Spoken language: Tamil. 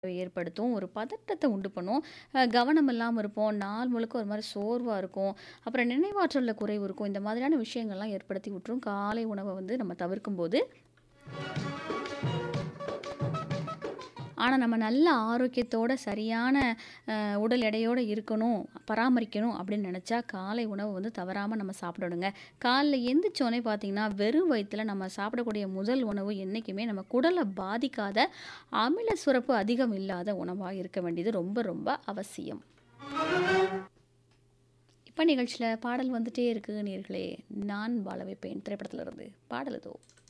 ஏற்படுத்தும். ஒரு பதட்டத்த உண்டு பண்ணும். அ கவனம் இல்லாம இருப்போம். நாள் முழுக்க ஒரு மாரி சோர்வா இருக்கும். அப்புறம் நினைவாற்றல்ல குறைவு இருக்கும். இந்த மாதிரியான விஷயங்கள்லாம் ஏற்படுத்தி விட்டுரும். காலை உணவ வந்து நம்ம தவிர்க்கும்போது. ஆனா, நம்ம நல்ல ஆரோக்கியத்தோட சரியான அ உடல் எடையோட இருக்கணும், பராமரிக்கணும் அப்படின்னு நெனச்சா, காலை உணவு வந்து தவறாம நம்ம சாப்பிடணுங்க. காலைல எந்திரிச்சோனே பார்த்தீங்கன்னா, வெறும் வயித்துல நம்ம சாப்பிடக்கூடிய முதல் உணவு என்னைக்குமே நம்ம குடல பாதிக்காத, அமில சுரப்பு அதிகம் இல்லாத உணவா இருக்க வேண்டியது ரொம்ப ரொம்ப அவசியம். இப்ப நிகழ்ச்சியில பாடல் வந்துட்டே இருக்கு நேயர்களே. நான் வாழ வைப்பேன் திரைப்படத்திலிருந்து. பாடல் இதோ.